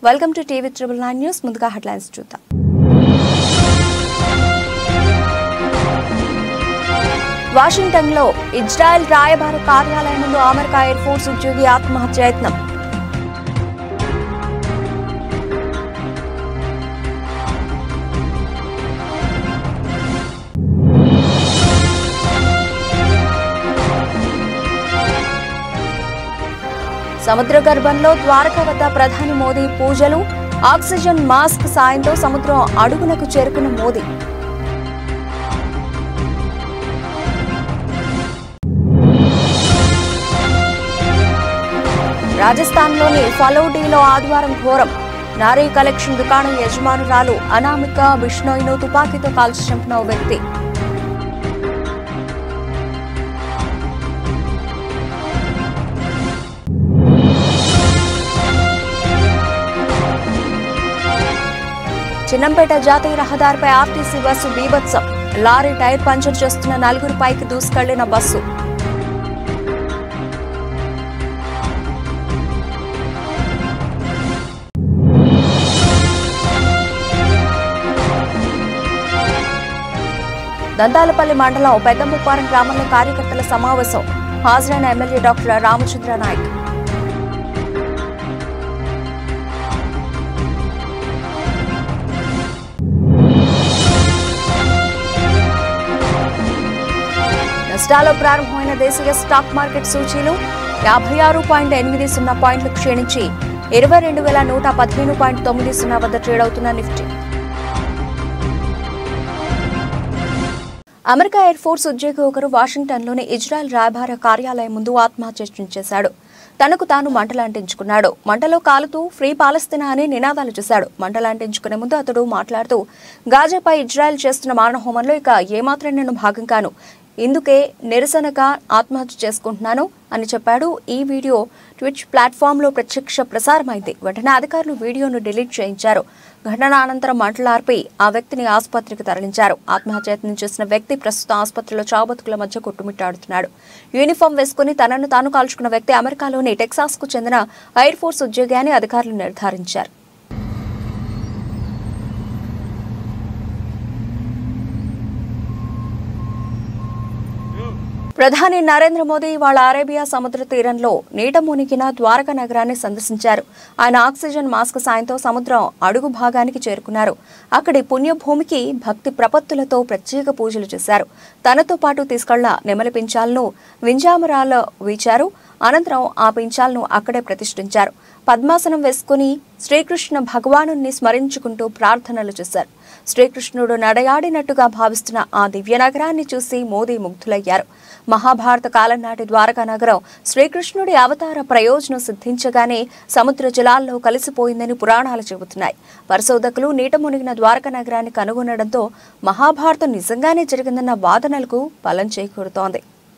Welcome to TV triple nine news ముందుగా headlines చూద్దాం వాషింగ్టన్లో ఇజ్రాయెల్ రాయబార కార్యాలయం ముందు అమెరికా ఎయిర్ ఫోర్స్ ఉద్యోగి ఆత్మహత్య యత్నం సముద్ర గర్భంలో ద్వారక వద్ద ప్రధాని మోదీ పూజలు ఆక్సిజన్ మాస్క్ సాయంతో సముద్రం అడుగునకు చేరుకున్న మోదీ రాజస్థాన్లోని ఫలౌడీలో ఆదివారం ఘోరం నారీ కలెక్షన్ దుకాణం యజమానురాలు అనామిక బిష్ణోయ్ను తుపాకీతో కాల్చి చంపిన ఓ వ్యక్తి చిన్నంపేట జాతీయ రహదారిపై ఆర్టీసీ బస్సు బీభత్సం లారీ టైర్ పంచర్ చేస్తున్న నలుగురు పైకి దూసుకెళ్లిన బస్సు దందాలపల్లి మండలం పెద్దముప్పారం గ్రామంలో కార్యకర్తల సమావేశం హాజరైన ఎమ్మెల్యే డాక్టర్ రామచంద్ర నాయక్ నష్టాల్లో ప్రారంభమైన దేశీయ స్టాక్ మార్కెట్ సూచీలు యాభై ఆరు పాయింట్ ఎనిమిది సున్నా పాయింట్లు క్షీణించి ఇరవై రెండు వేల నూట పదిహేను పాయింట్ తొమ్మిది సున్నా వద్ద ట్రేడ్ అవుతున్న నిఫ్టీ అమెరికా ఎయిర్ ఫోర్స్ ఉద్యోగి ఒకరు వాషింగ్టన్లోని ఇజ్రాయెల్ రాయబార కార్యాలయం ముందు ఆత్మహత్య చేశాడు తనకు తాను మంటలాంటించుకున్నాడు మంటలో కాలుతూ ఫ్రీ పాలస్తీనా అని నినాదాలు చేశాడు మంటలాంటించుకునే ముందు అతడు మాట్లాడుతూ గాజాపై ఇజ్రాయెల్ చేస్తున్న మారణ హోమంలో ఇక ఏమాత్రం నేను భాగం కాను ఇందుకే నిరసనగా ఆత్మహత్య చేసుకుంటున్నాను అని చెప్పాడు ఈ వీడియో ట్విచ్ ప్లాట్ఫామ్లో ప్రత్యక్ష ప్రసారమైంది వెంటనే అధికారులు వీడియోను డిలీట్ చేయించారు ఘటన అనంతరం మంటలార్పి ఆ వ్యక్తిని ఆసుపత్రికి తరలించారు ఆత్మహత్యయత్నం చేసిన వ్యక్తి ప్రస్తుతం ఆసుపత్రిలో చావుబతుకుల మధ్య కొట్టుమిట్టాడుతున్నాడు యూనిఫామ్ వేసుకుని తనను తాను కాల్చుకున్న వ్యక్తి అమెరికాలోని టెక్సాస్ కు చెందిన ఎయిర్ ఫోర్స్ ఉద్యోగి అని అధికారులు నిర్ధారించారు ప్రధాని నరేంద్ర మోదీ వాళ్ళ అరేబియా సముద్ర తీరంలో నీట మునిగిన ద్వారక నగరాన్ని సందర్శించారు ఆయన ఆక్సిజన్ మాస్క్ సాయంతో సముద్రం అడుగు భాగానికి చేరుకున్నారు అక్కడి పుణ్యభూమికి భక్తి ప్రపత్తులతో ప్రత్యేక పూజలు చేశారు తనతో పాటు తీసుకెళ్ల నెమలి పించాలను వింజామరాల వీచారు అనంతరం ఆ పించాలను అక్కడే ప్రతిష్ఠించారు పద్మాసనం వేసుకుని శ్రీకృష్ణ భగవాను స్మరించుకుంటూ ప్రార్థనలు చేశారు శ్రీకృష్ణుడు నడయాడినట్టుగా భావిస్తున్న ఆ దివ్య నగరాన్ని చూసి మోదీ ముగ్ధులయ్యారు మహాభారత కాలం నాటి ద్వారకా నగరం శ్రీకృష్ణుడి అవతార ప్రయోజనం సిద్ధించగానే సముద్ర జలాల్లో కలిసిపోయిందని పురాణాలు చెబుతున్నాయి పరిశోధకులు నీట మునిగిన ద్వారకా నగరాన్ని కనుగొనడంతో మహాభారతం నిజంగానే జరిగిందన్న వాదనలకు బలం చేకూరుతోంది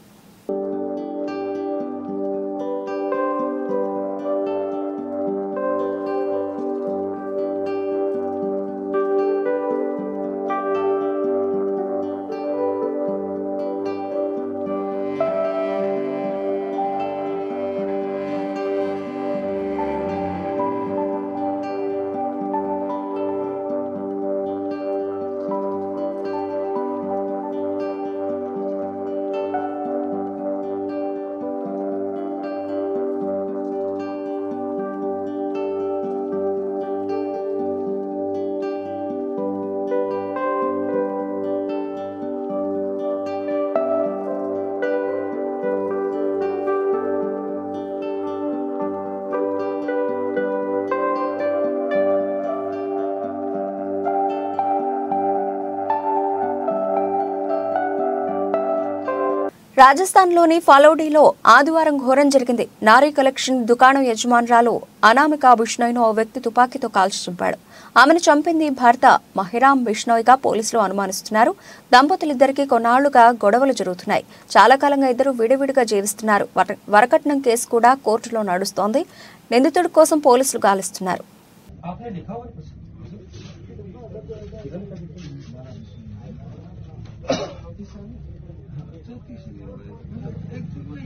రాజస్థాన్లోని ఫలౌడీలో ఆదివారం ఘోరం జరిగింది నారీ కలెక్షన్ దుకాణం యజమానురాలు అనామిక బిష్ణోయ్ను ఓ వ్యక్తి తుపాకీతో కాల్చి చంపాడు ఆమెను చంపింది భర్త మహిరామ్ బిష్ణోయ్గా పోలీసులు అనుమానిస్తున్నారు దంపతులిద్దరికీ కొన్నాళ్లుగా గొడవలు జరుగుతున్నాయి చాలా కాలంగా ఇద్దరు విడివిడిగా జీవిస్తున్నారు వర- వరకట్నం కేసు కూడా కోర్టులో నడుస్తోంది నిందితుడి కోసం పోలీసులు గాలిస్తున్నారు आपने लिखा हुआ है कुछ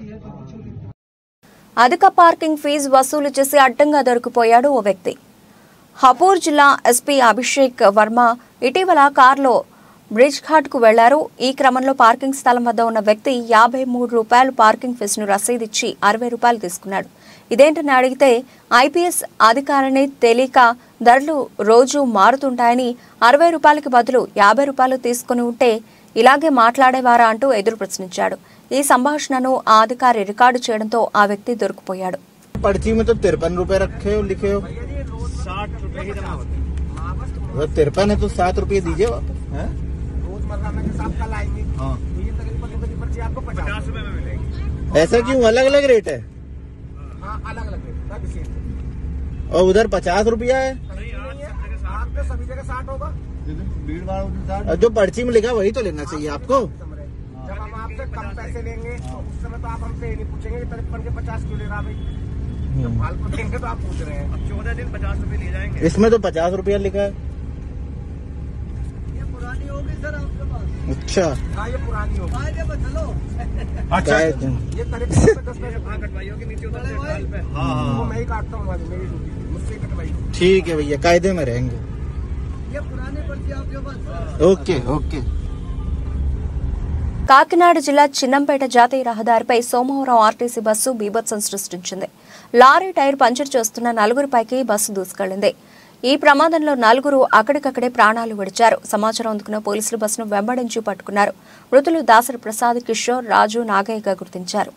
అధిక పార్కింగ్ ఫీజు వసూలు చేసి అడ్డంగా దొరికిపోయాడు ఓ వ్యక్తి హపూర్ జిల్లా ఎస్పీ అభిషేక్ వర్మ ఇటీవల కారులో బ్రిడ్జ్ ఘాట్కు వెళ్లారు ఈ క్రమంలో పార్కింగ్ స్థలం వద్ద ఉన్న వ్యక్తి యాభై మూడు రూపాయలు పార్కింగ్ ఫీజును రసీదిచ్చి అరవై రూపాయలు తీసుకున్నాడు ఇదేంటని అడిగితే ఐపీఎస్ అధికారిని తెలియక ధరలు రోజు మారుతుంటాయని అరవై రూపాయలకి బదులు యాభై రూపాయలు తీసుకుని ఉంటే ఇలాగే మాట్లాడేవారా అంటూ ఎదురు ప్రశ్నించాడు ఈ సంభాషణను ఆ అధికారి రికార్డు చేయడంతో ఆ వ్యక్తి దొరికిపోయాడు पर्ची में तो तिरपन रुपए रखे हो लिखे हो साठ रुपए ही जमा होते वो तिरपन है तो सात रुपए दीजिए वापस हैं? रोजमर्रा में जैसे आप कल आएंगे हाँ तो ये तकरीबन रुपए की पर्ची आपको पचास रुपए में मिलेगी ऐसा क्यों अलग अलग रेट है हाँ अलग अलग रेट सब सेम और उधर पचास रुपया है आपको सभी जगह साठ होगा और जो पर्ची में लिखा वही तो लेना चाहिए आपको जब हम आपसे कम पैसे लेंगे तो उस समय तो आप हमसे ये नहीं पूछेंगे कि तिरपन के पचास क्यों ले रहा भाई जब फालतू देंगे तो आप पूछ रहे हैं अब चौदह दिन पचास रुपए ले जाएंगे इसमें तो पचास रुपया लिखा है ये पुरानी होगी सर आपके पास अच्छा हाँ ये पुरानी होगी चलो क्या है? ये तिरपन पे दस पैसे हाँ कटवाई होगी नीचे उधर से ढाल पे वो मैं ही काटता हूँ आज मेरी ड्यूटी मुझसे ही कटवाई होगी। ठीक है भैया कायदे में रहेंगे ये पुरानी पर्ची आपके पास ओके ओके కాకినాడ జిల్లా చిన్నంపేట జాతీయ రహదారిపై సోమవారం ఆర్టీసీ బస్సు బీభత్సం సృష్టించింది లారీ టైర్ పంచర్ చేస్తున్న నలుగురిపైకి బస్సు దూసుకెళ్లింది ఈ ప్రమాదంలో నలుగురు అక్కడికక్కడే ప్రాణాలు విడిచారు సమాచారం అందుకున్న పోలీసులు బస్సును వెంబడించి పట్టుకున్నారు మృతులు దాసరి ప్రసాద్ కిషోర్ రాజు నాగయ్యగా గుర్తించారు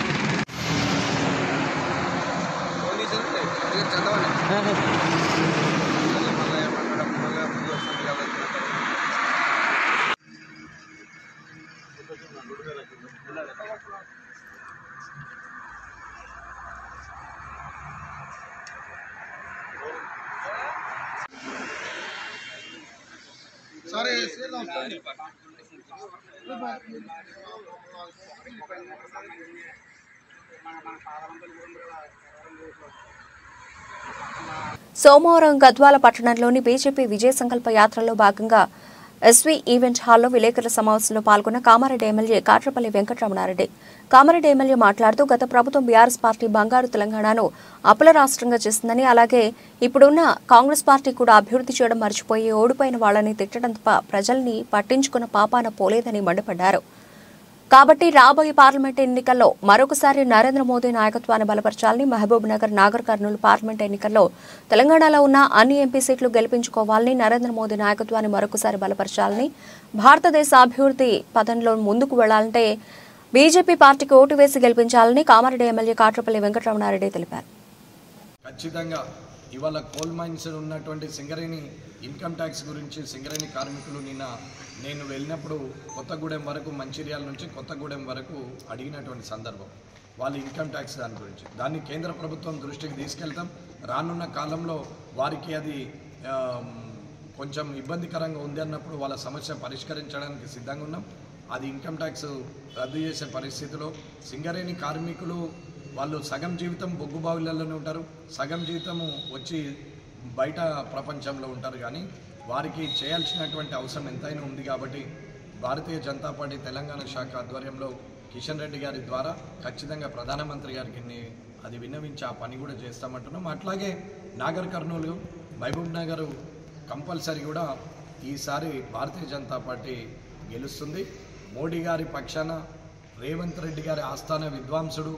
సోమవారం గద్వాల పట్టణంలోని బీజేపీ విజయ సంకల్ప యాత్రలో భాగంగా ఎస్వీ ఈవెంట్ హాల్లో విలేకరుల సమావేశంలో పాల్గొన్న కామారెడ్డి ఎమ్మెల్యే కాట్రపల్లి వెంకటరమణారెడ్డి కామారెడ్డి ఎమ్మెల్యే మాట్లాడుతూ గత ప్రభుత్వం బీఆర్ఎస్ పార్టీ బంగారు తెలంగాణను అప్పుల రాష్ట్రంగా చేసిందని అలాగే ఇప్పుడున్న కాంగ్రెస్ పార్టీ కూడా అభివృద్ధి చేయడం మర్చిపోయి ఓడిపోయిన వాళ్ళని తిట్టడం తప్ప ప్రజల్ని పట్టించుకున్న పాపాన పోలేదని మండిపడ్డారు కాబట్టి రాబోయే పార్లమెంట్ ఎన్నికల్లో మరొకసారి నరేంద్ర మోదీ నాయకత్వాన్ని బలపరచాలని Mahabubnagar Nagarkurnool parliament ఎన్నికల్లో తెలంగాణలో ఉన్న అన్ని ఎంపీ సీట్లు గెలిపించుకోవాలని నరేంద్ర మోదీ నాయకత్వాన్ని మరొకసారి బలపరచాలని భారతదేశ అభివృద్ధి పదంలో ముందుకు వెళ్లాలంటే బీజేపీ పార్టీకి ఓటు వేసి గెలిపించాలని కామారెడ్డి ఎమ్మెల్యే కాట్రపల్లి వెంకటరమణారెడ్డి తెలిపారు ఖచ్చితంగా ఇవాళ కోల్ మైన్స్ ఉన్నటువంటి సింగరేణి ఇన్కమ్ ట్యాక్స్ గురించి సింగరేణి కార్మికులు నిన్న నేను వెళ్ళినప్పుడు కొత్తగూడెం వరకు మంచిర్యాల నుంచి కొత్తగూడెం వరకు అడిగినటువంటి సందర్భం వాళ్ళ ఇన్కమ్ ట్యాక్స్ దాని గురించి దాన్ని కేంద్ర ప్రభుత్వం దృష్టికి తీసుకెళ్తాం రానున్న కాలంలో వారికి అది ఆమ్, కొంచెం ఇబ్బందికరంగా ఉంది అన్నప్పుడు వాళ్ళ సమస్య పరిష్కరించడానికి సిద్ధంగా ఉన్నాం అది ఇన్కమ్ ట్యాక్స్ రద్దు చేసే పరిస్థితిలో సింగరేణి కార్మికులు వాళ్ళు సగం జీవితం బొగ్గు బావిలలోనే ఉంటారు సగం జీవితము వచ్చి బయట ప్రపంచంలో ఉంటారు కానీ వారికి చేయాల్సినటువంటి అవసరం ఎంతైనా ఉంది కాబట్టి భారతీయ జనతా పార్టీ తెలంగాణ శాఖ ఆధ్వర్యంలో కిషన్ రెడ్డి గారి ద్వారా ఖచ్చితంగా ప్రధానమంత్రి గారికి ని- అది విన్నవించి ఆ పని కూడా చేస్తామంటున్నాం అట్లాగే Nagarkurnool Mahabubnagar compulsory కూడా ఈసారి భారతీయ జనతా పార్టీ గెలుస్తుంది మోడీ గారి పక్షాన రేవంత్ రెడ్డి గారి ఆస్థాన విద్వాంసుడు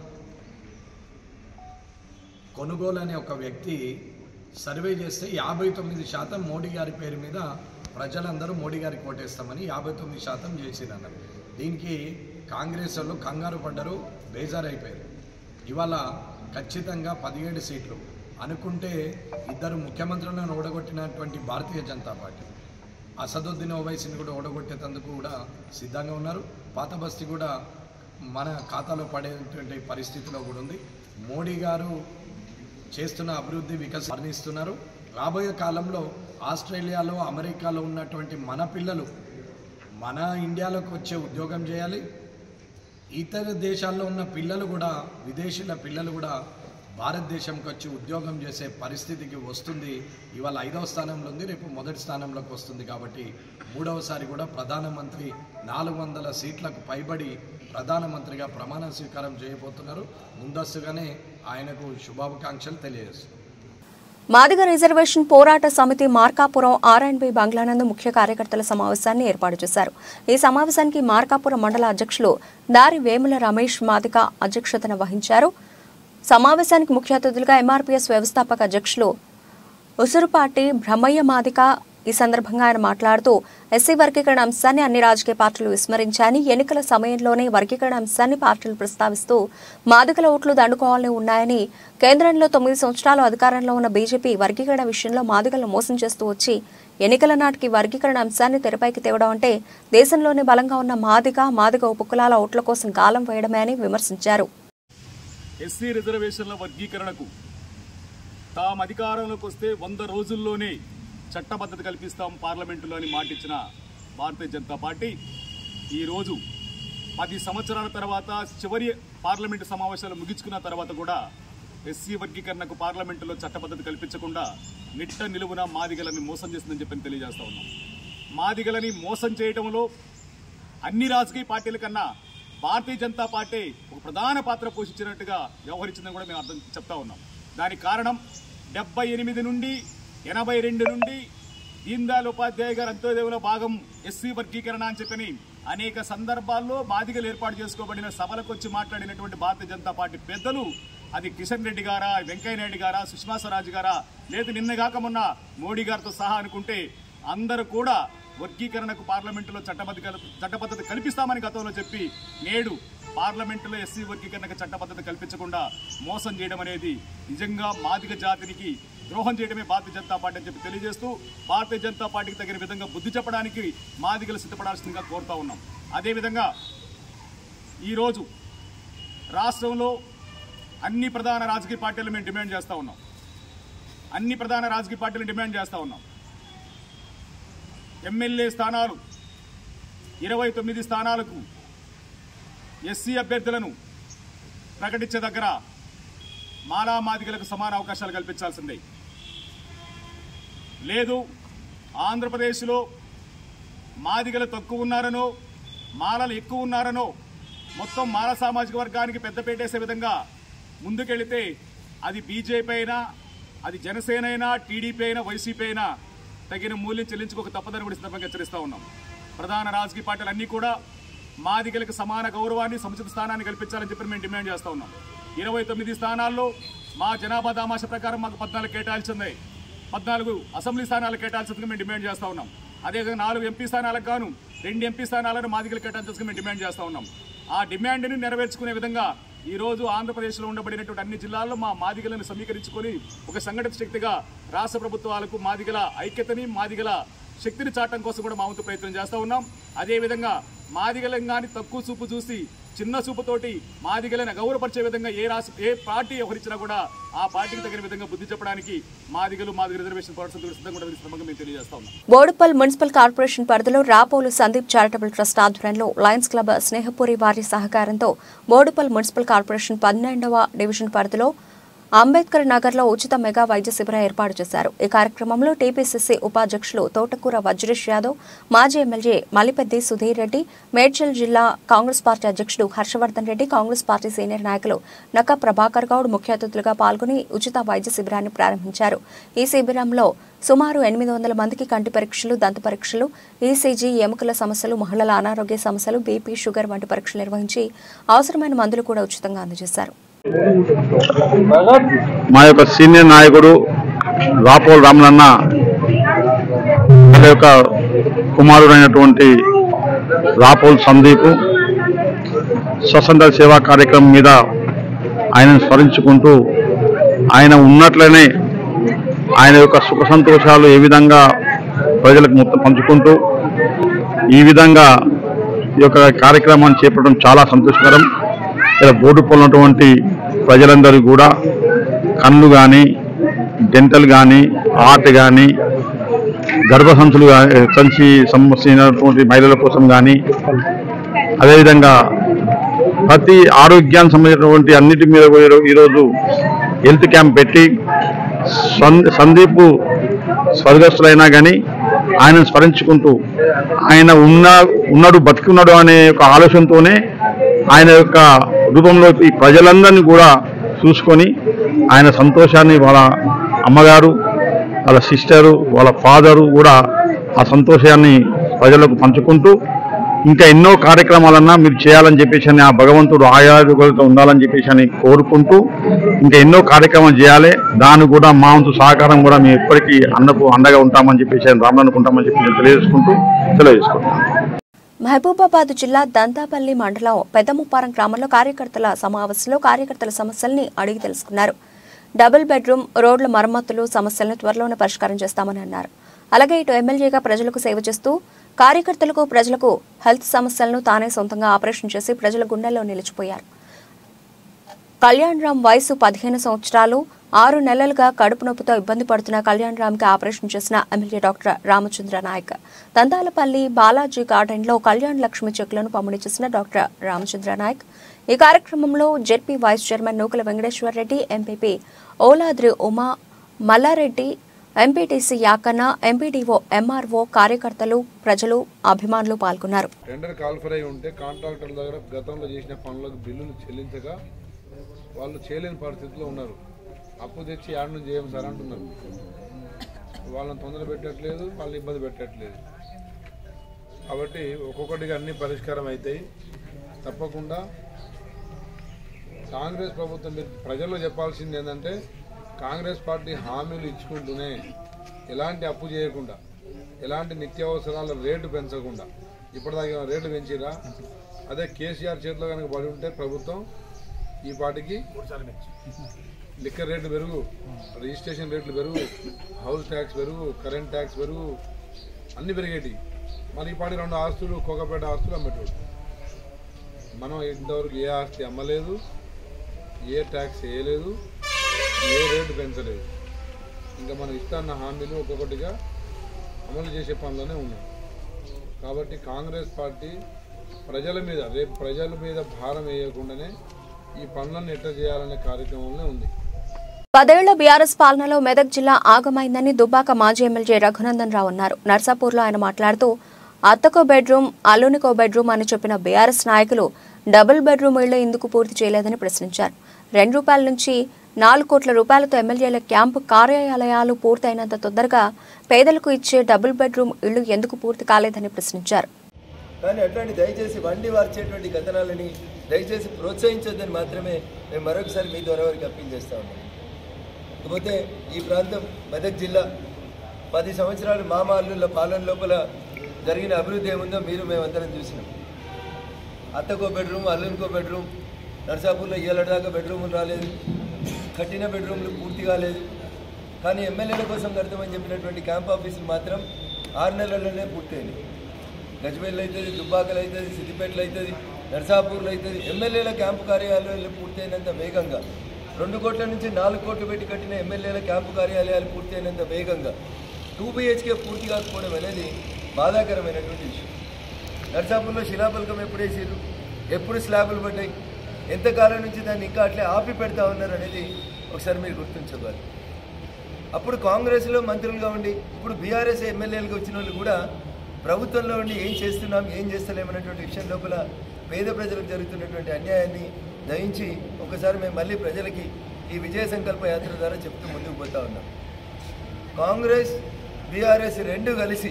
కొనుగోలు అనే ఒక వ్యక్తి సర్వే చేస్తే యాభై తొమ్మిది శాతం మోడీ గారి పేరు మీద ప్రజలందరూ మోడీ గారికి ఓటేస్తామని యాభై తొమ్మిది శాతం చేసిందన్నారు దీనికి కాంగ్రెస్ వాళ్ళు కంగారు పడ్డరు బేజారైపోయారు ఇవాళ ఖచ్చితంగా పదిహేడు సీట్లు అనుకుంటే ఇద్దరు ముఖ్యమంత్రులను ఓడగొట్టినటువంటి భారతీయ జనతా పార్టీ అసదుద్దీన్ ఓవైసీని కూడా ఓడగొట్టేందుకు కూడా సిద్ధంగా ఉన్నారు పాత బస్తీ కూడా మన ఖాతాలో పడేటువంటి పరిస్థితిలో కూడా ఉంది మోడీ గారు చేస్తున్న అభివృద్ధి వికస వర్ణిస్తున్నారు రాబోయే కాలంలో ఆస్ట్రేలియాలో అమెరికాలో ఉన్నటువంటి మన పిల్లలు మన ఇండియాలోకి వచ్చే ఉద్యోగం చేయాలి ఇతర దేశాల్లో ఉన్న పిల్లలు కూడా విదేశీల పిల్లలు కూడా భారతదేశంకి వచ్చి ఉద్యోగం చేసే పరిస్థితికి వస్తుంది ఇవాళ ఐదవ స్థానంలో ఉంది రేపు మొదటి స్థానంలోకి వస్తుంది కాబట్టి మూడవసారి కూడా ప్రధానమంత్రి నాలుగు వందల సీట్లకు పైబడి ప్రధానమంత్రిగా ప్రమాణ స్వీకారం చేయబోతున్నారు ముందస్తుగానే ఆయనకు శుభాకాంక్షలు తెలియజేస్తున్నారు మాదిగ రిజర్వేషన్ పోరాట సమితి మార్కాపురం ఆర్ఎండ్బి బంగ్లానందు ముఖ్య కార్యకర్తల సమావేశాన్ని ఏర్పాటు చేశారు ఈ సమావేశానికి మార్కాపురం మండల అధ్యక్షులు దారి వేముల రమేష్ మాదిగ అధ్యక్షతన వహించారు సమావేశానికి ముఖ్య అతిథులుగా ఎంఆర్పీఎస్ వ్యవస్థాపక అధ్యక్షులు ఉసురుపాటి బ్రహ్మయ్య మాదిక ఈ సందర్భంగా ఆయన మాట్లాడుతూ ఎస్సీ వర్గీకరణ అంశాన్ని అన్ని రాజకీయ పార్టీలు విస్మరించాయని ఎన్నికల సమయంలోనే వర్గీకరణ అంశాన్ని పార్టీలు ప్రస్తావిస్తూ మాదికల ఓట్లు దండుకోవాలని ఉన్నాయని కేంద్రంలో తొమ్మిది సంవత్సరాలు అధికారంలో ఉన్న బీజేపీ వర్గీకరణ విషయంలో మాదిగలను మోసం చేస్తూ వచ్చి ఎన్నికల నాటికి వర్గీకరణ అంశాన్ని తెరపైకి తేవడం అంటే దేశంలోనే బలంగా ఉన్న మాదిగ మాదిగ ఉపకులాల ఓట్ల కోసం గాలం వేయడమే అని విమర్శించారు ఎస్సీ రిజర్వేషన్ల వర్గీకరణకు తాము అధికారంలోకి వస్తే వంద రోజుల్లోనే చట్టబద్ధత కల్పిస్తాం పార్లమెంటులో అని మాటిచ్చిన భారతీయ జనతా పార్టీ ఈరోజు పది సంవత్సరాల తర్వాత చివరి పార్లమెంటు సమావేశాలు ముగించుకున్న తర్వాత కూడా ఎస్సీ వర్గీకరణకు పార్లమెంటులో చట్టబద్ధత కల్పించకుండా నిట్ట నిలువున మాదిగలని మోసం చేస్తుందని చెప్పి తెలియజేస్తా ఉన్నాం మాదిగలని మోసం చేయడంలో అన్ని రాజకీయ పార్టీల కన్నా భారతీయ జనతా పార్టీ ఒక ప్రధాన పాత్ర పోషించినట్టుగా వ్యవహరించిందని కూడా మేము అర్థం చెప్తా ఉన్నాం దానికి కారణం డెబ్బై ఎనిమిది నుండి ఎనభై రెండు నుండి దీన్ దయాళ్ ఉపాధ్యాయ గారు అంత్యోదయంలో భాగం ఎస్సీ వర్గీకరణ అని చెప్పని అనేక సందర్భాల్లో బాధికలు ఏర్పాటు చేసుకోబడిన సభలకు వచ్చి మాట్లాడినటువంటి భారతీయ జనతా పార్టీ పెద్దలు అది కిషన్ రెడ్డి గారా వెంకయ్య నాయుడు గారా సుష్మా స్వరాజ్ గారా లేదు నిన్నగాక మొన్న మోడీ గారితో సహా అనుకుంటే అందరూ కూడా వర్గీకరణకు పార్లమెంటులో చట్టబద్ధ చట్టబద్ధత కల్పిస్తామని గతంలో చెప్పి నేడు పార్లమెంటులో ఎస్సీ వర్గీకరణకు చట్టబద్ధత కల్పించకుండా మోసం చేయడం అనేది నిజంగా మాదిగ జాతినికి ద్రోహం చేయడమే భారతీయ జనతా పార్టీ అని చెప్పి తెలియజేస్తూ భారతీయ జనతా పార్టీకి తగిన విధంగా బుద్ధి చెప్పడానికి మాదిగలు సిద్ధపడాల్సిందిగా కోరుతా ఉన్నాం అదేవిధంగా ఈరోజు రాష్ట్రంలో అన్ని ప్రధాన రాజకీయ పార్టీలు మేము డిమాండ్ చేస్తూ ఉన్నాం అన్ని ప్రధాన రాజకీయ పార్టీలు డిమాండ్ చేస్తూ ఉన్నాం ఎమ్మెల్యే స్థానాలు ఇరవై తొమ్మిది స్థానాలకు ఎస్సీ అభ్యర్థులను ప్రకటించే దగ్గర మాలా మాదిగలకు సమాన అవకాశాలు కల్పించాల్సిందే లేదు ఆంధ్రప్రదేశ్లో మాదిగలు తక్కువ ఉన్నారనో మాలలు ఎక్కువ ఉన్నారనో మొత్తం మాల సామాజిక వర్గానికి పెద్దపేటేసే విధంగా ముందుకెళితే అది బీజేపీ అయినా అది జనసేన అయినా టీడీపీ అయినా వైసీపీ అయినా తగిన మూల్యం చెల్లించుకోక తప్పదని కూడా ఈ సందర్భంగా హెచ్చరిస్తా ఉన్నాం ప్రధాన రాజకీయ పార్టీలు అన్నీ కూడా మాదిగలకు సమాన గౌరవాన్ని సముచిత స్థానాన్ని కల్పించాలని చెప్పి మేము డిమాండ్ చేస్తా ఉన్నాం ఇరవై తొమ్మిది స్థానాల్లో మా జనాభా దామాష ప్రకారం మాకు పద్నాలుగు కేటాయించింది పద్నాలుగు అసెంబ్లీ స్థానాలు కేటాయించేందుకు మేము డిమాండ్ చేస్తా ఉన్నాం అదేవిధంగా నాలుగు ఎంపీ స్థానాలకు గాను రెండు ఎంపీ స్థానాలను మాదిగలు కేటాయించేందుకు మేము డిమాండ్ చేస్తా ఉన్నాం ఆ డిమాండ్ని నెరవేర్చుకునే విధంగా ఈ రోజు ఆంధ్రప్రదేశ్లో ఉండబడినటువంటి అన్ని జిల్లాల్లో మా మాదిగలను సమీకరించుకొని ఒక సంఘటిత శక్తిగా రాష్ట్ర ప్రభుత్వాలకు మాదిగల ఐక్యతని మాదిగల శక్తిని చాటం కోసం కూడా మా వంతు ప్రయత్నం చేస్తూ ఉన్నాం అదేవిధంగా మాదిగలను కానీ తక్కువ చూపు చూసి చిన్న చూపుతోటి మాదిగలను గౌరవపరిచే విధంగా ఏ రాష్ట్ర ఏ పార్టీ వ్యవహరించినా కూడా ఆ పార్టీకి తగిన విధంగా బుద్ధి చెప్పడానికి మాదిగలు మాదిగ రిజర్వేషన్ పోరాటం సిద్ధంగా కూడా ఈ సందర్భంగా మేము తెలియజేస్తా ఉన్నాం బోడుపల్ మున్సిపల్ కార్పొరేషన్ పరిధిలో రాపోలు సందీప్ చారిటబుల్ ట్రస్ట్ ఆధ్వర్యంలో లయన్స్ క్లబ్ స్నేహపురి వారి సహకారంతో బోడుపల్ మున్సిపల్ కార్పొరేషన్ పన్నెండవ డివిజన్ పరిధిలో అంబేద్కర్ నగర్లో ఉచిత మెగా వైద్య శిబిరం ఏర్పాటు చేశారు ఈ కార్యక్రమంలో టీపీసీసీ ఉపాధ్యక్షులు తోటకూర వజ్రేష్ యాదవ్ మాజీ ఎమ్మెల్యే మలిపెద్ది సుధీర్ రెడ్డి మేడ్చల్ జిల్లా కాంగ్రెస్ పార్టీ అధ్యక్షుడు హర్షవర్ధన్ రెడ్డి కాంగ్రెస్ పార్టీ సీనియర్ నాయకులు నక్క ప్రభాకర్ గౌడ్ ముఖ్య అతిథులుగా పాల్గొని ఉచిత వైద్య శిబిరాన్ని ప్రారంభించారు ఈ శిబిరంలో సుమారు ఎనిమిది వందల మందికి కంటి పరీక్షలు దంత పరీక్షలు ఈసీజీ ఎముకల సమస్యలు మహిళల అనారోగ్య సమస్యలు బీపీ షుగర్ వంటి పరీక్షలు నిర్వహించి అవసరమైన మందులు కూడా ఉచితంగా అందజేశారు మా యొక్క సీనియర్ నాయకుడు రాపోల్ రామలన్న వాళ్ళ యొక్క కుమారుడైనటువంటి రాపోల్ సందీప్ స్వతంత్ర సేవా కార్యక్రమం మీద ఆయనను స్మరించుకుంటూ ఆయన ఉన్నట్లనే ఆయన యొక్క సుఖ సంతోషాలు ఏ విధంగా ప్రజలకు మొత్తం పంచుకుంటూ ఈ విధంగా ఈ యొక్క కార్యక్రమాన్ని చేపట్టడం చాలా సంతోషకరం ఇక్కడ బోర్డుపల్ ఉన్నటువంటి ప్రజలందరూ కూడా కళ్ళు కానీ డెంటల్ కానీ ఆర్ట్ కానీ గర్భసంచులు గా- సంచి సంబంధించినటువంటి మహిళల కోసం కానీ అదేవిధంగా ప్రతి ఆరోగ్యానికి సంబంధించినటువంటి అన్నిటి మీద కూడా ఈరో- ఈరోజు హెల్త్ క్యాంప్ పెట్టి సన్- సందీప్ స్వర్గస్థులైనా కానీ ఆయనను స్మరించుకుంటూ ఆయన ఉన్న ఉన్నాడు బతికున్నాడు అనే ఒక ఆలోచనతోనే ఆయన యొక్క రూపంలో ఈ ప్రజలందరినీ కూడా చూసుకొని ఆయన సంతోషాన్ని వాళ్ళ అమ్మగారు వాళ్ళ సిస్టరు వాళ్ళ ఫాదరు కూడా ఆ సంతోషాన్ని ప్రజలకు పంచుకుంటూ ఇంకా ఎన్నో కార్యక్రమాలన్నా మీరు చేయాలని చెప్పేసి అని ఆ భగవంతుడు ఆయాదులతో ఉండాలని చెప్పేసి అని కోరుకుంటూ ఇంకా ఎన్నో కార్యక్రమాలు చేయాలి దానికి కూడా మా వంతు సహకారం కూడా మేము ఎప్పటికీ అన్నకు అండగా ఉంటామని చెప్పేసి ఆయన రామనుకుంటామని చెప్పి నేను తెలియజేసుకుంటూ తెలియజేసుకుంటాను మహబూబాబాద్ జిల్లా దంతాపల్లి మండలం పెద్దముప్పారం గ్రామంలో కార్యకర్తల సమావేశంలో కార్యకర్తల సమస్యల్ని అడిగి తెలుసుకున్నారు డబుల్ బెడ్రూమ్ రోడ్ల మరమ్మతులు సమస్యలను త్వరలోనే పరిష్కారం చేస్తామని అన్నారు అలాగే ఇటు ఎమ్మెల్యేగా ప్రజలకు సేవ చేస్తూ కార్యకర్తలకు ప్రజలకు హెల్త్ సమస్యలను తానే సొంతంగా ఆపరేషన్ చేసి ప్రజల గుండెల్లో నిలిచిపోయారు కళ్యాణ్ రామ్ వయసు పదిహేను సంవత్సరాలు ఆరు నెలలుగా కడుపు నొప్పితో ఇబ్బంది పడుతున్న కళ్యాణ్ రామ్ కి ఆపరేషన్ చేసిన MLA doctor Ramachandra Naik Dantalapalli Balaji garden లో కళ్యాణ్ లక్ష్మి చెక్కులను పంపిణీ చేసిన డాక్టర్ రామచంద్ర నాయక్ ఈ కార్యక్రమంలో ZP vice chairman Nukala Venkateshwar Reddy MPP Oladri Uma Malla Reddy MPTC Yakanna MPDO MRO కార్యకర్తలు ప్రజలు అభిమానులు పాల్గొన్నారు టెండర్ కాల్ఫర్ అయి ఉంటే కాంట్రాక్టర్ల దగ్గర గతంలో చేసిన పనులకు బిల్లులు చెల్లించగా వాళ్ళు చేయలేని పరిస్థితిలో ఉన్నారు అప్పు తెచ్చి యాడ్ నుంచి చేయం సార్ అంటున్నారు వాళ్ళని తొందర పెట్టట్లేదు వాళ్ళని ఇబ్బంది పెట్టట్లేదు కాబట్టి ఒక్కొక్కటిగా అన్ని పరిష్కారం అవుతాయి తప్పకుండా కాంగ్రెస్ ప్రభుత్వం మీరు ప్రజల్లో చెప్పాల్సింది ఏంటంటే కాంగ్రెస్ పార్టీ హామీలు ఇచ్చుకుంటూనే ఎలాంటి అప్పు చేయకుండా ఎలాంటి నిత్యావసరాల రేటు పెంచకుండా ఇప్పటిదాకా ఏమైనా రేట్లు పెంచిరా అదే కేసీఆర్ చేతిలో కనుక పడి ఉంటే ప్రభుత్వం ఈ పాటికి లిక్కర్ రేట్లు పెరుగు రిజిస్ట్రేషన్ రేట్లు పెరుగు హౌస్ ట్యాక్స్ పెరుగు కరెంట్ ట్యాక్స్ పెరుగు అన్ని పెరిగేటి మరి ఈ పాటి రెండు ఆస్తులు కోకపేట ఆస్తులు అమ్మేటోడు మనం ఇంతవరకు ఏ ఆస్తి అమ్మలేదు ఏ ట్యాక్స్ వేయలేదు ఏ రేటు పెంచలేదు ఇంకా మనం ఇస్తాన్న హామీలు ఒక్కొక్కటిగా అమలు చేసే పనిలోనే ఉన్నాం కాబట్టి కాంగ్రెస్ పార్టీ ప్రజల మీద రేపు ప్రజల మీద భారం వేయకుండానే ఈ పనులను ఎట్లా చేయాలనే కార్యక్రమంలో ఉంది పదేళ్ల బీఆర్ఎస్ పాలనలో మెదక్ జిల్లా ఆగమైందని దుబ్బాక మాజీ ఎమ్మెల్యే రఘునందన్ రావు అన్నారు నర్సాపూర్లో ఆయన మాట్లాడుతూ అత్తకో బెడ్రూమ్ అల్లునికో బెడ్రూమ్ అని చెప్పిన బీఆర్ఎస్ నాయకులు డబుల్ బెడ్రూమ్ ఇళ్లు ఎందుకు పూర్తి చేయలేదని ప్రశ్నించారు రెండు రూపాయల నుంచి నాలుగు కోట్ల రూపాయలతో ఎమ్మెల్యేల క్యాంపు కార్యాలయాలు పూర్తయినంత తొందరగా పేదలకు ఇచ్చే డబుల్ బెడ్రూమ్ ఇళ్లు ఎందుకు పూర్తి కాలేదని ప్రశ్నించారు కానీ అట్లాంటి దయచేసి వండి వార్చేటువంటి కథనాలని దయచేసి ప్రోత్సహించొద్దని మాత్రమే మేము మరొకసారి మీ ద్వారా వారికి అప్పీల్ చేస్తా ఉన్నాం ఇకపోతే ఈ ప్రాంతం మెదక్ జిల్లా పది సంవత్సరాలు మామ అల్లుళ్ళ పాలన లోపల జరిగిన అభివృద్ధి ఏముందో మీరు మేమందరం చూసినాం అత్తకో బెడ్రూమ్ అల్లునికో బెడ్రూమ్ నర్సాపూర్లో ఏళ్ళదాకా బెడ్రూములు రాలేదు కట్టిన బెడ్రూమ్లు పూర్తి కాలేదు కానీ ఎమ్మెల్యేల కోసం కడతామని చెప్పినటువంటి క్యాంప్ ఆఫీసులు మాత్రం ఆరు నెలల్లోనే పూర్తయినాయి గజ్వేల్ అవుతుంది దుబ్బాకలు అవుతుంది సిద్దిపేటలు అవుతుంది నర్సాపూర్లో అవుతుంది ఎమ్మెల్యేల క్యాంపు కార్యాలయాలు పూర్తయినంత వేగంగా రెండు కోట్ల నుంచి నాలుగు కోట్లు పెట్టి కట్టిన ఎమ్మెల్యేల క్యాంపు కార్యాలయాలు పూర్తయినంత వేగంగా టూ బీహెచ్కే పూర్తి కాకపోవడం అనేది బాధాకరమైనటువంటి విషయం నర్సాపూర్లో శిలాఫలకం ఎప్పుడు వేసారు ఎప్పుడు స్లాబులు పడ్డాయి ఎంతకాలం నుంచి దాన్ని ఇంకా అట్లే ఆపి పెడతా ఉన్నారు అనేది ఒకసారి మీరు గుర్తుంచుకోవాలి అప్పుడు కాంగ్రెస్లో మంత్రులుగా ఉండి ఇప్పుడు బీఆర్ఎస్ ఎమ్మెల్యేలుగా వచ్చిన వాళ్ళు కూడా ప్రభుత్వంలో ఉండి ఏం చేస్తున్నాం ఏం చేస్తలేమన్నటువంటి విషయం లోపల పేద ప్రజలకు జరుగుతున్నటువంటి అన్యాయాన్ని దయించి ఒకసారి మేము మళ్ళీ ప్రజలకి ఈ విజయ సంకల్ప యాత్ర ద్వారా చెప్తూ ముందుకు పోతా ఉన్నాం కాంగ్రెస్ బీఆర్ఎస్ రెండు కలిసి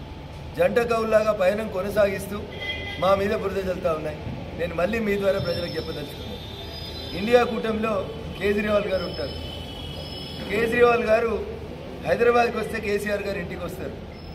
జంట కవులాగా పయనం కొనసాగిస్తూ మా మీద బురద చల్లుతా ఉన్నాయి నేను మళ్ళీ మీ ద్వారా ప్రజలకు చెప్పదలుచుకున్నాను ఇండియా కూటమిలో కేజ్రీవాల్ గారు ఉంటారు కేజ్రీవాల్ గారు హైదరాబాద్కి వస్తే కేసీఆర్ గారు ఇంటికి వస్తారు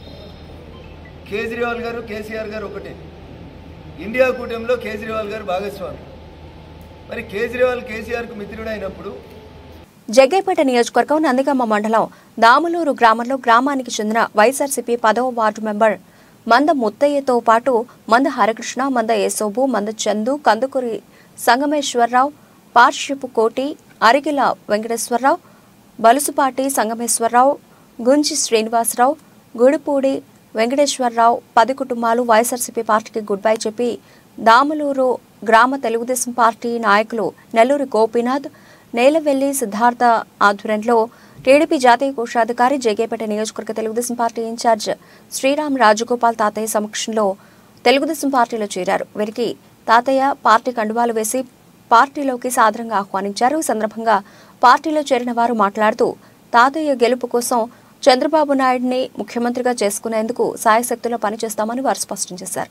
కేజ్రీవాల్ గారు కేసీఆర్ గారు ఒకటే ఇండియా కూటమిలో కేజ్రీవాల్ గారు భాగస్వామి మరి కేజ్రీవాల్ కేసీఆర్కు మిత్రుడు అయినప్పుడు జగ్గేపేట నియోజకవర్గం నందిగమ్మ మండలం దాములూరు గ్రామంలో గ్రామానికి చెందిన వైఎస్ఆర్సీపీ పదవ వార్డు మెంబర్ మంద ముత్తయ్యతో పాటు మంద హరకృష్ణ మంద యేసోబు మంద చందు కందుకూరి సంగమేశ్వరరావు పార్షిపు కోటి అరిగిల వెంకటేశ్వరరావు బలుసుపాటి సంగమేశ్వరరావు గుంజి శ్రీనివాసరావు గుడిపూడి వెంకటేశ్వరరావు పది కుటుంబాలు వైఎస్ఆర్సీపీ పార్టీకి గుడ్ బై చెప్పి దాములూరు గ్రామ తెలుగుదేశం పార్టీ నాయకులు నెల్లూరి గోపీనాథ్ నేలవెల్లి సిద్ధార్థ ఆధ్వర్యంలో టీడీపీ జాతీయ కోశాధికారి జగేపేట నియోజకవర్గ తెలుగుదేశం పార్టీ ఇన్ఛార్జ్ శ్రీరామ్ రాజగోపాల్ తాతయ్య సమక్షంలో తెలుగుదేశం పార్టీలో చేరారు వీరికి తాతయ్య పార్టీ కండువాలు వేసి పార్టీలోకి సాదరంగా ఆహ్వానించారు ఈ సందర్భంగా పార్టీలో చేరిన వారు మాట్లాడుతూ తాతయ్య గెలుపు కోసం చంద్రబాబు నాయుడిని ముఖ్యమంత్రిగా చేసుకునేందుకు సాయశక్తులా పనిచేస్తామని వారు స్పష్టం చేశారు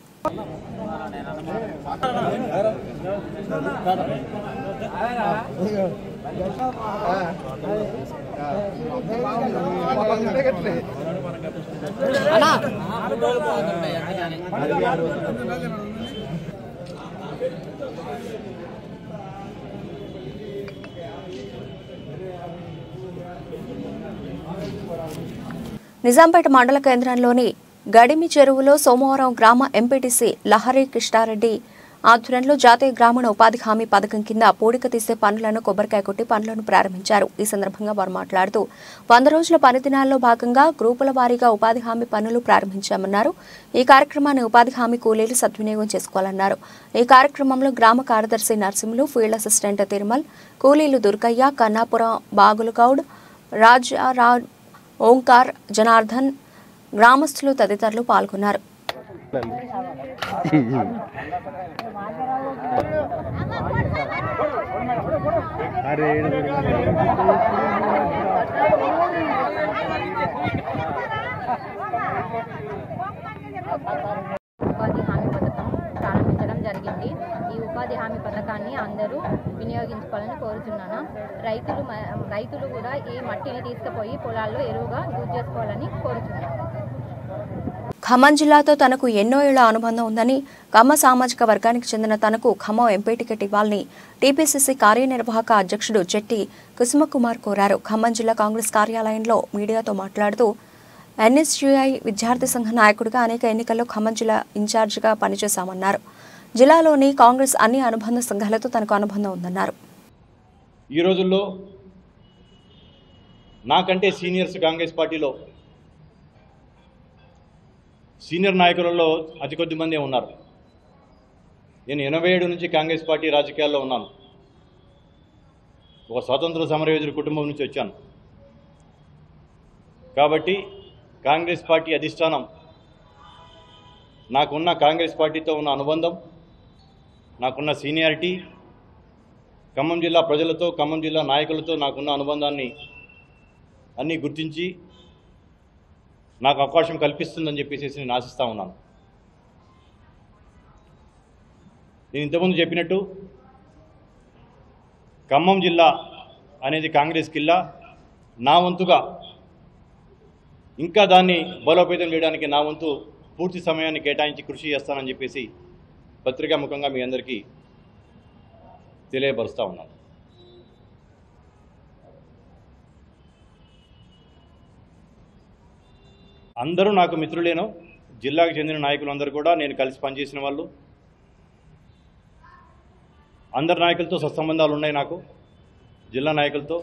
నిజాంపేట మండల కేంద్రంలోని గడిమి చెరువులో సోమవారం గ్రామ ఎంపీటీసీ లహరి కృష్ణారెడ్డి ఆధ్వర్యంలో జాతీయ గ్రామీణ ఉపాధి హామీ పథకం కింద పూడిక తీసే పనులను కొబ్బరికాయ కొట్టి పనులను ప్రారంభించారు ఈ సందర్భంగా వారు మాట్లాడుతూ వంద రోజుల పని దినాల్లో భాగంగా గ్రూపుల వారీగా ఉపాధి హామీ పనులు ప్రారంభించామన్నారు ఈ కార్యక్రమాన్ని ఉపాధి హామీ కూలీలు సద్వినియోగం చేసుకోవాలన్నారు ఈ కార్యక్రమంలో గ్రామ కార్యదర్శి నరసింహులు ఫీల్డ్ అసిస్టెంట్ తిరుమల్ కూలీలు దుర్గయ్య కన్నాపురం బాగులగౌడ్ రాజారా ఓంకార్ జనార్దన్ గ్రామస్తులు తదితరులు పాల్గొన్నారు ఉపాధి హామీ పథకం ప్రారంభించడం జరిగింది ఈ ఉపాధి హామీ పథకాన్ని అందరూ వినియోగించుకోవాలని కోరుతున్నాను రైతులు మ- రైతులు కూడా ఈ మట్టిని తీసుకుపోయి పొలాల్లో ఎరువుగా యూజ్ చేసుకోవాలని కోరుతున్నాను ఖమ్మం జిల్లాతో తనకు ఎన్నో ఏళ్ల అనుబంధం ఉందని కమ్మ సామాజిక వర్గానికి చెందిన తనకు ఖమ్మం ఎంపీ టికెట్ ఇవ్వాలని టీపీసీసీ కార్యనిర్వాహక అధ్యక్షుడు చెట్టి కుసుమకుమార్ కోరారు ఖమ్మం జిల్లా కాంగ్రెస్ కార్యాలయంలో మీడియాతో మాట్లాడుతూ ఎన్ఎస్యుఐ విద్యార్థి సంఘ నాయకుడిగా అనేక ఎన్నికల్లో ఖమ్మం జిల్లా ఇన్ఛార్జిగా పనిచేశామన్నారు జిల్లాలోని కాంగ్రెస్ అన్ని అనుబంధ సంఘాలతో తనకు అనుబంధం ఉందన్నారు ఈ రోజుల్లో నాకంటే సీనియర్స్ కాంగ్రెస్ పార్టీలో సీనియర్ నాయకులలో అతి కొద్ది మందే ఉన్నారు నేను ఎనభై ఏడు నుంచి కాంగ్రెస్ పార్టీ రాజకీయాల్లో ఉన్నాను ఒక స్వాతంత్ర సమరయోధుడి కుటుంబం నుంచి వచ్చాను కాబట్టి కాంగ్రెస్ పార్టీ అధిష్టానం నాకున్న కాంగ్రెస్ పార్టీతో ఉన్న అనుబంధం నాకున్న సీనియారిటీ ఖమ్మం జిల్లా ప్రజలతో ఖమ్మం జిల్లా నాయకులతో నాకున్న అనుబంధాన్ని అన్నీ గుర్తించి నాకు అవకాశం కల్పిస్తుందని చెప్పేసి నేను ఆశిస్తూ ఉన్నాను నేను ఇంతకుముందు చెప్పినట్టు ఖమ్మం జిల్లా అనేది కాంగ్రెస్ కిల్లా నా వంతుగా ఇంకా దాన్ని బలోపేతం చేయడానికి నా వంతు పూర్తి సమయాన్ని కేటాయించి కృషి చేస్తానని చెప్పేసి పత్రికాముఖంగా మీ అందరికీ తెలియపరుస్తూ ఉన్నాను అందరూ నాకు మిత్రులేను జిల్లాకు చెందిన నాయకులందరూ కూడా నేను కలిసి పనిచేసిన వాళ్ళు అందరి నాయకులతో సత్సంబంధాలు ఉన్నాయి నాకు జిల్లా నాయకులతో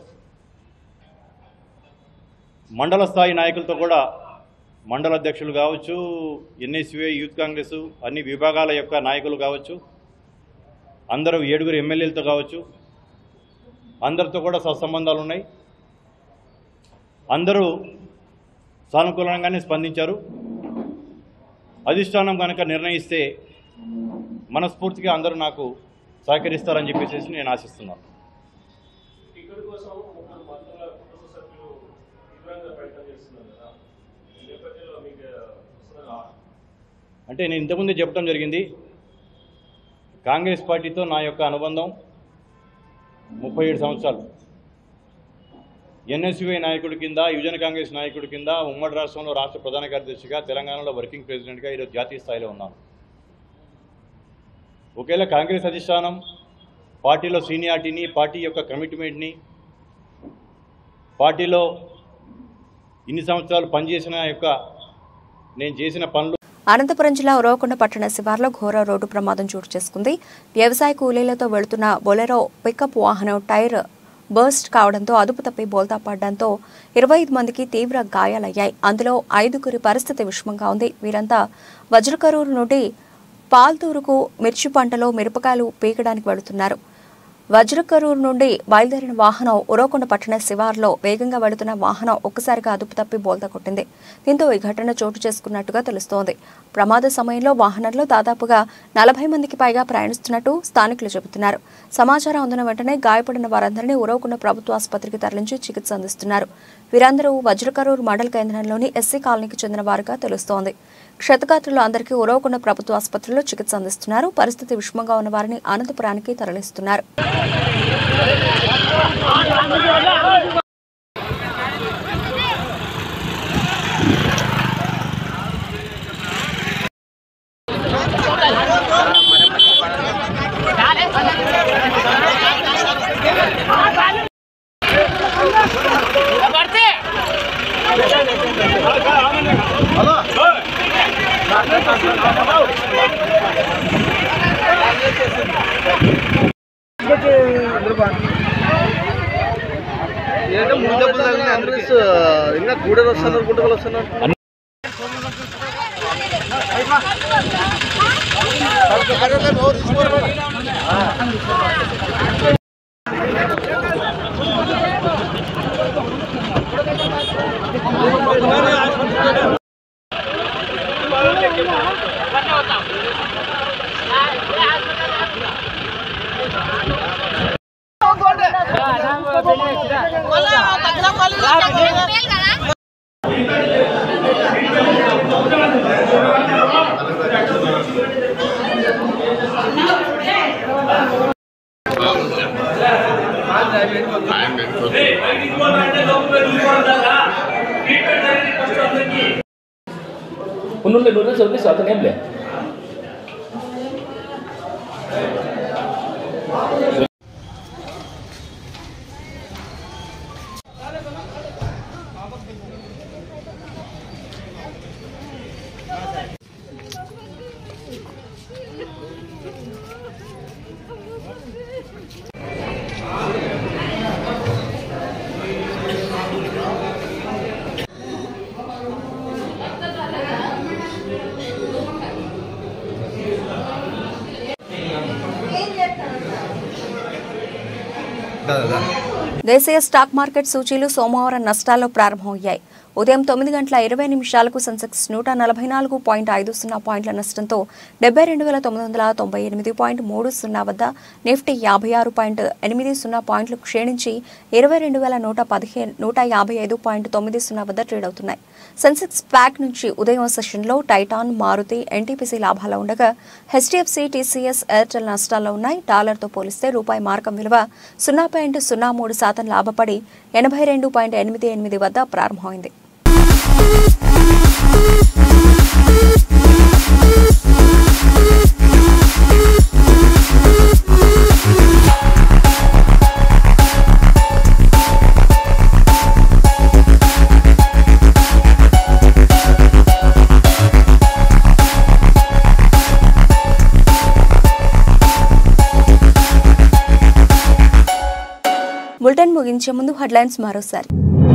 మండల స్థాయి నాయకులతో కూడా మండల అధ్యక్షులు కావచ్చు ఎన్ఎస్యుఐ యూత్ కాంగ్రెస్ అన్ని విభాగాల యొక్క నాయకులు కావచ్చు అందరూ ఏడుగురు ఎమ్మెల్యేలతో కావచ్చు అందరితో కూడా సత్సంబంధాలు ఉన్నాయి అందరూ సానుకూలంగానే స్పందించారు అధిష్టానం కనుక నిర్ణయిస్తే మనస్ఫూర్తిగా అందరూ నాకు సహకరిస్తారని చెప్పేసి నేను ఆశిస్తున్నాను టికెట్ కోసం ముగ్గురు మంత్రుల కుటుంబ సభ్యులు తీవ్రంగా ప్రయత్నం చేస్తున్నారు కదా ఈ నేపథ్యంలో మీకు వస్తున్న అంటే నేను ఇంతకుముందే చెప్పడం జరిగింది కాంగ్రెస్ పార్టీతో నా యొక్క అనుబంధం ముప్పై ఏడు సంవత్సరాలు ఎన్ఎస్యుఐ నాయకుడి కింద యువజన కాంగ్రెస్ నాయకుడి కింద ఉమ్మడి రాష్ట్రంలో రాష్ట్ర ప్రధాన కార్యదర్శిగా తెలంగాణలో వర్కింగ్ ప్రెసిడెంట్గా ఈరోజు జాతీయ స్థాయిలో ఉన్నాను ఒకవేళ కాంగ్రెస్ అధిష్టానం పార్టీలో సీనియారిటీని పార్టీ యొక్క కమిట్మెంట్ని పార్టీలో ఇన్ని సంవత్సరాలు పనిచేసిన యొక్క నేను చేసిన పనులు అనంతపురం జిల్లా ఉరవకొండ పట్టణ శివార్లో ఘోర రోడ్డు ప్రమాదం చోటు చేసుకుంది వ్యవసాయ కూలీలతో వెళుతున్న బొలెరో పికప్ వాహనం టైర్ బర్స్ట్ కావడంతో అదుపు తప్పి బోల్తా పడడంతో ఇరవై ఐదు మందికి తీవ్ర గాయాలయ్యాయి అందులో ఐదుగురి పరిస్థితి విషమంగా ఉంది వీరంతా వజ్రకరూరు నుండి పాల్తూరుకు మిర్చి పంటలో మిరపకాయలు పీకడానికి వెళుతున్నారు వజ్రకరూరు నుండి బయలుదేరిన వాహనం ఉరవకొండ పట్టణ శివార్లో వేగంగా వెళుతున్న వాహనం ఒక్కసారిగా అదుపు తప్పి బోల్తా కొట్టింది దీంతో ఈ ఘటన చోటు చేసుకున్నట్టుగా తెలుస్తోంది ప్రమాద సమయంలో వాహనంలో దాదాపుగా నలభై మందికి పైగా ప్రయాణిస్తున్నట్టు స్థానికులు చెబుతున్నారు సమాచారం అందిన వెంటనే గాయపడిన వారందరినీ ఉరవకొండ ప్రభుత్వ ఆసుపత్రికి తరలించి చికిత్స అందిస్తున్నారు వీరందరూ వజ్రకరూర్ మండల కేంద్రంలోని ఎస్సీ కాలనీకి చెందిన వారుగా తెలుస్తోంది క్షతగాత్రులు అందరికీ ఉరవకొండ ప్రభుత్వ ఆసుపత్రిలో చికిత్స అందిస్తున్నారు పరిస్థితి విషమంగా ఉన్న వారిని అనంతపురానికి తరలిస్తున్నారు ఇంకా గూడెలు వస్తున్నారు గుంటకలు వస్తున్నారు ఉన్నుల్లో నూనె చదివి అతను ఏం లే దేశీయ స్టాక్ మార్కెట్ సూచీలు సోమవారం నష్టాల్లో ప్రారంభమయ్యాయి ఉదయం తొమ్మిది గంటల ఇరవై నిమిషాలకు సెన్సెక్స్ నూట నలభై నాలుగు పాయింట్ ఐదు సున్నా పాయింట్ల నష్టంతో డెబ్బై రెండు వేల తొమ్మిది వందల తొంభై ఎనిమిది పాయింట్ మూడు సున్నా వద్ద నిఫ్టీ యాభై ఆరు పాయింట్ ఎనిమిది సున్నా పాయింట్లు క్షీణించి ఇరవై రెండు వేల నూట పదిహేను నూట యాభై ఐదు పాయింట్ తొమ్మిది సున్నా వద్ద ట్రేడ్ అవుతున్నాయి సెన్సెక్స్ ప్యాక్ నుంచి ఉదయం సెషన్లో టైటాన్ మారుతి ఎన్టీపీసీ లాభాల్లో ఉండగా హెచ్డిఎఫ్సి టీసీఎస్ ఎయిర్టెల్ నష్టాల్లో ఉన్నాయి డాలర్తో పోలిస్తే రూపాయి మార్కం విలువ సున్నా పాయింట్ సున్నా మూడు శాతం లాభపడి ఎనభై రెండు పాయింట్ ఎనిమిది ఎనిమిది వద్ద ప్రారంభమైంది బులెటిన్ ముగించే ముందు హెడ్లైన్స్ మరోసారి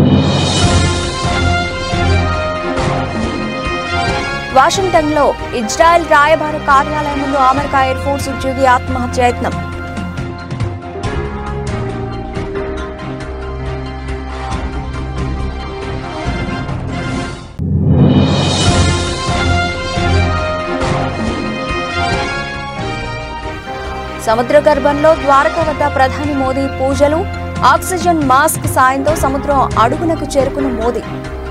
వాషింగ్టన్లో ఇజ్రాయెల్ రాయబార కార్యాలయం ముందు అమెరికా ఎయిర్ ఫోర్స్ ఉద్యోగి ఆత్మహత్య యత్నం సముద్ర గర్భంలో ద్వారక వద్ద ప్రధాని మోదీ పూజలు ఆక్సిజన్ మాస్క్ సాయంతో సముద్రం అడుగునకు చేరుకున్న మోదీ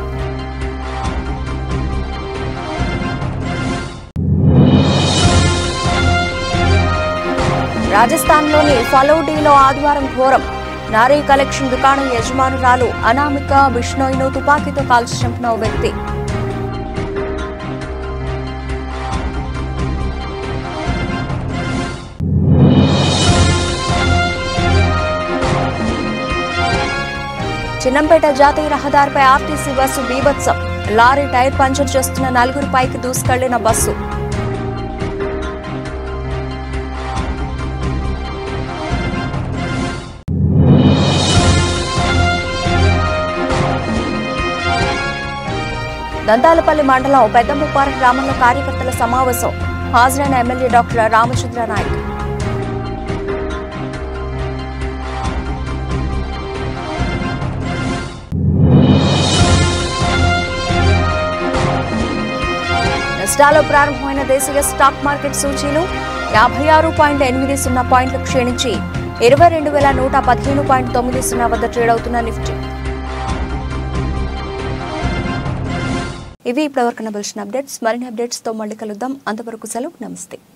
రాజస్థాన్లోని ఫలౌడీలో ఆదివారం ఘోరం నారీ కలెక్షన్ దుకాణం యజమానురాలు అనామిక బిష్ణోయ్ను తుపాకీతో కాల్చి చంపిన ఓ వ్యక్తి చిన్నంపేట జాతీయ రహదారిపై ఆర్టీసీ బస్సు బీభత్సం లారీ టైర్ పంచర్ చేస్తున్న నలుగురు పైకి దూసుకెళ్లిన బస్సు దంతాలపల్లి మండలం పెద్దముప్పార గ్రామంలో కార్యకర్తల సమావేశం హాజరైన ఎమ్మెల్యే డాక్టర్ రామచంద్ర నాయక్ నష్టాల్లో ప్రారంభమైన దేశీయ స్టాక్ మార్కెట్ సూచీలు యాభై ఆరు పాయింట్ ఎనిమిది సున్నా పాయింట్లు క్షీణించి ఇరవై రెండు వేల నూట పదిహేను పాయింట్ తొమ్మిది సున్నా వద్ద ట్రేడ్ అవుతున్న నిఫ్టీ ఇవి ఇప్పటివరకు బుల్షన్ అప్డేట్స్ మరిన్ని అప్డేట్స్తో మళ్ళీ కలుద్దాం అంతవరకు సెలవు నమస్తే